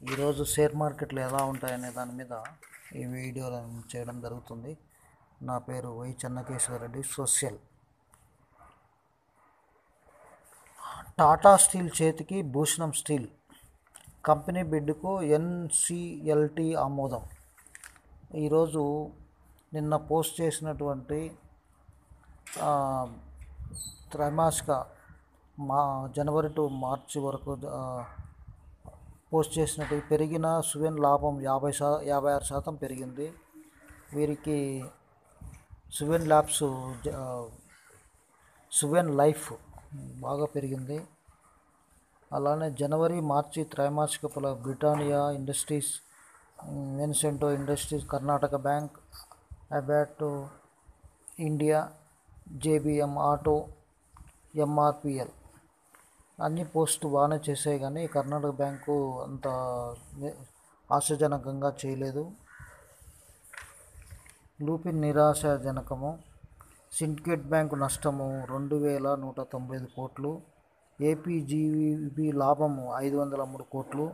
ఈరోజు షేర్ మార్కెట్లు ఎలా ఉంటాయనే దాని మీద ఈ వీడియో చేయడం జరుగుతుంది నా పేరు Y Chennakeshwara Reddy social Tata steel చేతికి భూషణం స్టీల్ కంపెనీ బిడ్డుకు ఎన్సిఎల్టి ఆమోదం ఈరోజు నిన్న పోస్ట్ చేసినటువంటి ఆ, త్రైమాసిక మా జనవరి టు మార్చి వరకు ఆ, పోస్ట్ చేసినట్టు పెరిగిన సువెన్ లాభం యాభై శా యాభై ఆరు శాతం పెరిగింది వీరికి సువెన్ ల్యాబ్స్ జ- ఆ, సువెన్ లైఫ్ బాగా పెరిగింది అలానే జనవరి మార్చి త్రైమాసిక ఫల బ్రిటానియా ఇండస్ట్రీస్ వెన్సెంటో industries Karnataka bank Abbott India JBM auto MRPL అన్ని పోస్టు బాగానే చేసాయి కానీ కర్ణాటక బ్యాంకు అంత ని- ఆశాజనకంగా చేయలేదు లూపిన్ నిరాశాజనకము సిండికేట్ బ్యాంకు నష్టము రెండు వేల నూట తొంభై ఐదు కోట్లు ఏపీజీబీ లాభము ఐదు వందల మూడు కోట్లు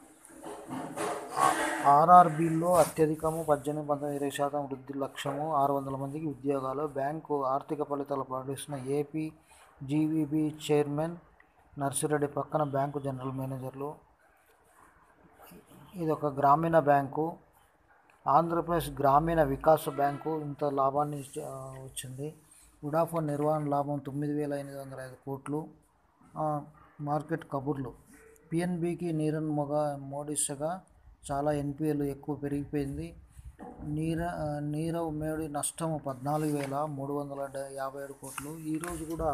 ఆర్ఆర్బీలో అత్యధికము పద్దెనిమిది పంతొమ్మిది ఇరవై శాతం వృద్ధి లక్ష్యము ఆరు వందల మందికి ఉద్యోగాలు బ్యాంకు ఆర్థిక ఫలితాలు ప్రకటిస్తున్న ఏపీ జీవీబీ చైర్మన్ నర్సిరెడ్డి పక్కన బ్యాంకు జనరల్ మేనేజర్లు ఇది ఒక గ్రామీణ బ్యాంకు ఆంధ్రప్రదేశ్ గ్రామీణ వికాస బ్యాంకు ఇంత లాభాన్ని ఇచ్చ- ఆ, వచ్చింది వుడాఫోన్ నిర్వహణ లాభం తొమ్మిది వేల ఎనిమిది వందల ఐదు కోట్లు ఆ, మార్కెట్ కబుర్లు పిఎన్బికి నీరన్ మొగ మోడిసగా చాలా ఎన్పిఎల్ ఎక్కువ పెరిగిపోయింది నీర ఆ, నీరవ్ మేడి నష్టం పద్నాలుగు వేల మూడు వందల డ- యాభై ఏడు కోట్లు ఈరోజు కూడా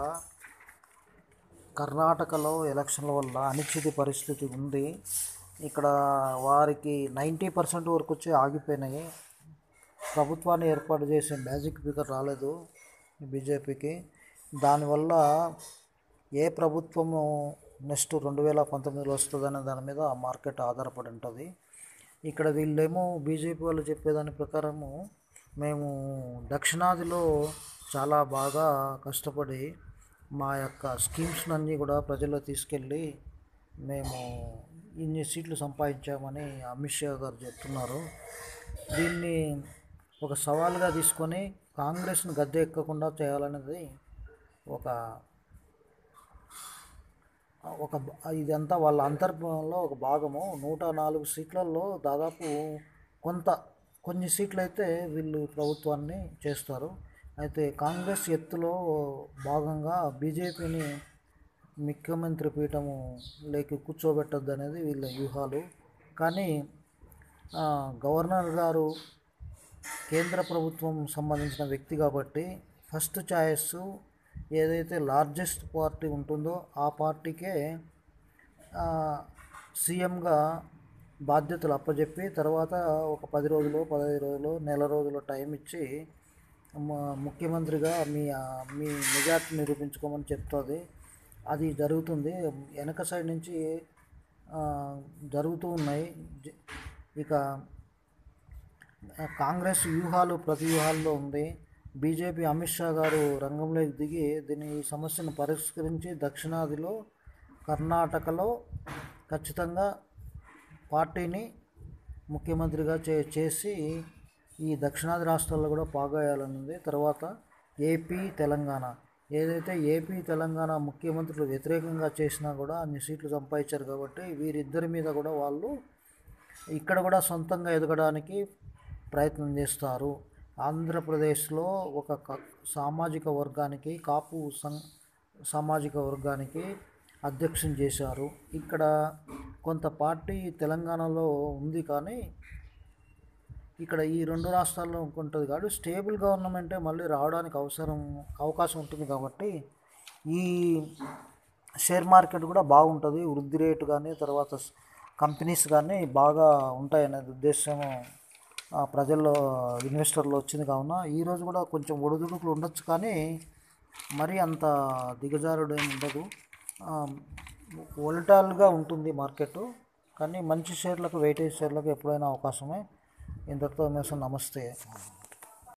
కర్ణాటకలో ఎలక్షన్ల వల్ల అనిశ్చిత పరిస్థితి ఉంది ఇక్కడ వారికి నైంటీ పర్సెంట్ వరకు వచ్చి ఆగిపోయినాయి ప్రభుత్వాన్ని ఏర్పాటు చేసే మ్యాజిక్ ఫిగర్ రాలేదు బీజేపీకి దానివల్ల ఏ ప్రభుత్వము నెక్స్ట్ రెండు వేల పంతొమ్మిదిలో వస్తుందనే దాని మీద మార్కెట్ ఆధారపడి ఉంటుంది ఇక్కడ వీళ్ళేమో బీజేపీ వాళ్ళు చెప్పేదాని ప్రకారము మేము దక్షిణాదిలో చాలా బాగా కష్టపడి మా యొక్క స్కీమ్స్ అన్నీ కూడా ప్రజల్లో తీసుకెళ్ళి మేము ఇన్ని సీట్లు సంపాదించామని అమిత్ షా గారు చెప్తున్నారు దీన్ని ఒక సవాల్గా తీసుకొని కాంగ్రెస్ను గద్దె ఎక్కకుండా చేయాలనేది ఒక ఒక బ- ఇదంతా వాళ్ళ అంతర్భంలో ఒక భాగము నూట నాలుగు సీట్లలో దాదాపు కొంత కొన్ని సీట్లు అయితే వీళ్ళు ప్రభుత్వాన్ని చేస్తారు అయితే కాంగ్రెస్ ఎత్తులో భాగంగా బీజేపీని ముఖ్యమంత్రి పీఠము లేకి కూర్చోబెట్టద్దు అనేది వీళ్ళ వ్యూహాలు కానీ ఆ, గవర్నర్ గారు కేంద్ర ప్రభుత్వం సంబంధించిన వ్యక్తి కాబట్టి ఫస్ట్ ఛాయిస్ ఏదైతే లార్జెస్ట్ పార్టీ ఉంటుందో ఆ పార్టీకే ఆ, సీఎంగా బాధ్యతలు అప్పచెప్పి తర్వాత ఒక పది రోజులు పదహైదు రోజులు నెల రోజులు టైం ఇచ్చి మ- ముఖ్యమంత్రిగా మీ ఆ, మీ మెజార్టీ నిరూపించుకోమని చెప్తుంది అది జరుగుతుంది వెనక సైడ్ నుంచి ఆ, జరుగుతూ ఉన్నాయి జ- ఇక ఆ, కాంగ్రెస్ వ్యూహాలు ప్రతి వ్యూహాల్లో ఉంది బీజేపీ అమిత్ షా గారు రంగంలోకి దిగి దీని ఈ సమస్యను పరిష్కరించి దక్షిణాదిలో కర్ణాటకలో ఖచ్చితంగా పార్టీని ముఖ్యమంత్రిగా చే చేసి ఈ దక్షిణాది రాష్ట్రాల్లో కూడా పాగాయాలనుంది తర్వాత ఏపీ తెలంగాణ ఏదైతే ఏపీ తెలంగాణ ముఖ్యమంత్రులు వ్యతిరేకంగా చేసినా కూడా అన్ని సీట్లు సంపాదించారు కాబట్టి వీరిద్దరి మీద కూడా వాళ్ళు ఇక్కడ కూడా సొంతంగా ఎదగడానికి ప్రయత్నం చేస్తారు ఆంధ్రప్రదేశ్లో ఒక క- సామాజిక వర్గానికి కాపు సం సామాజిక వర్గానికి అధ్యక్షం చేశారు ఇక్కడ కొంత పార్టీ తెలంగాణలో ఉంది కానీ ఇక్కడ ఈ రెండు రాష్ట్రాల్లో ఉంటుంది కాబట్టి స్టేబుల్ గవర్నమెంటే మళ్ళీ రావడానికి అవసరం అవకాశం ఉంటుంది కాబట్టి ఈ షేర్ మార్కెట్ కూడా బాగుంటుంది వృద్ధి రేటు కానీ తర్వాత స్- కంపెనీస్ కానీ బాగా ఉంటాయనే ఉద్దేశం ఆ, ప్రజల్లో ఇన్వెస్టర్లు వచ్చింది కావున ఈరోజు కూడా కొంచెం ఒడిదుడుకులు ఉండొచ్చు కానీ మరీ అంత దిగజారుడు ఏమి ఉండదు వోల్టాల్గా ఉంటుంది మార్కెట్ కానీ మంచి షేర్లకు వెయిటేజ్ షేర్లకు ఎప్పుడైనా అవకాశమే ఇంతటితో మేసం నమస్తే